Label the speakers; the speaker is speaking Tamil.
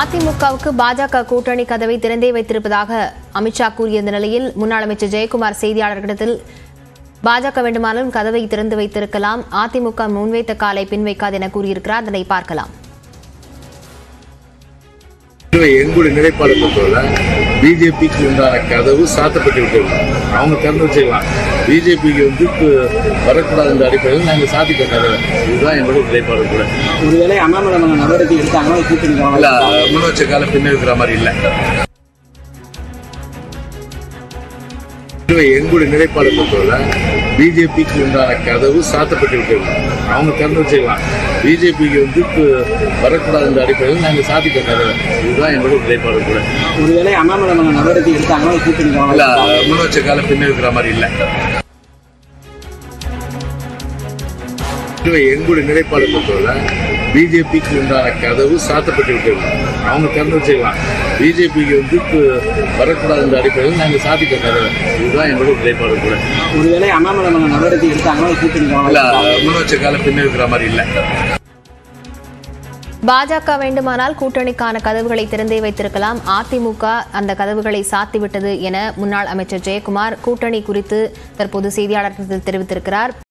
Speaker 1: அதிமுகவுக்கு பாஜக கூட்டணி கதவை திறந்தே வைத்திருப்பதாக அமித்ஷா கூறியிருந்த நிலையில் முன்னாள் அமைச்சர் ஜெயக்குமார் செய்தியாளர்களிடத்தில் பாஜக வேண்டுமானாலும் கதவை திறந்து வைத்திருக்கலாம் அதிமுக முன்வைத்த காலை பின்வைக்காது என கூறியிருக்கிறார் அதனை பார்க்கலாம்
Speaker 2: எனவே எங்களுடைய நிலைப்பாடு பொறுத்தவரை பிஜேபிக்கு உண்டான கதவு சாத்தப்பட்டு விட்டது அவங்க திறந்து வச்சுக்கலாம் பிஜேபிக்கு வந்து இப்போ வரக்கூடாது என்ற அடிப்படையில் நாங்கள் சாத்திட்ட கதவை இதுதான் எங்களுடைய நிலைப்பாடு கூட
Speaker 3: ஒருவேளை அண்ணாமலை மேல நடவடிக்கை எடுத்தாங்கன்னா கூட்டணி
Speaker 2: இல்ல முன் வச்ச கால பின்ன இருக்கிற மாதிரி இல்லை எனவே எங்களுடைய நிலைப்பாடு பொறுத்தவரை பிஜேபிக்கு உண்டான கதவு சாத்தப்பட்டு விட்டது அவங்க திறந்து வச்சுக்கலாம் பிஜேபிக்கு வந்து இப்போ வரக்கூடாது என்ற அடிப்படையில் நாங்கள் சாத்திட்ட கதவை இதுதான் எங்களுடைய நிலைப்பாடு கூட
Speaker 3: ஒருவேளை அண்ணாமலை மேல நடவடிக்கை எடுத்தாங்கன்னா கூட்டணி
Speaker 2: இல்ல முன் வச்ச கால பின்ன இருக்கிற மாதிரி இல்லை எனவே எங்களுடைய நிலைப்பாடு பொறுத்தவரை பிஜேபிக்கு உண்டான கதவு சாத்தப்பட்டு விட்டது அவங்க திறந்து வச்சுக்கலாம் பிஜேபிக்கு வந்து இப்போ வரக்கூடாது என்ற அடிப்படையில் நாங்கள் சாத்திட்ட கதவை இதுதான் எங்களுடைய நிலைப்பாடு கூட
Speaker 3: ஒருவேளை அண்ணாமலை மேல நடவடிக்கை எடுத்தாங்கன்னா கூட்டணி
Speaker 2: இல்ல முன் வச்ச கால பின்ன இருக்கிற மாதிரி இல்லை
Speaker 1: பாஜக வேண்டுமானால் கூட்டணிக்கான கதவுகளை திறந்தே வைத்திருக்கலாம் அதிமுக அந்த கதவுகளை சாத்திவிட்டது என முன்னாள் அமைச்சர் ஜெயக்குமார் கூட்டணி குறித்து தற்போது செய்தியாளர்களிடம் தெரிவித்திருக்கிறார்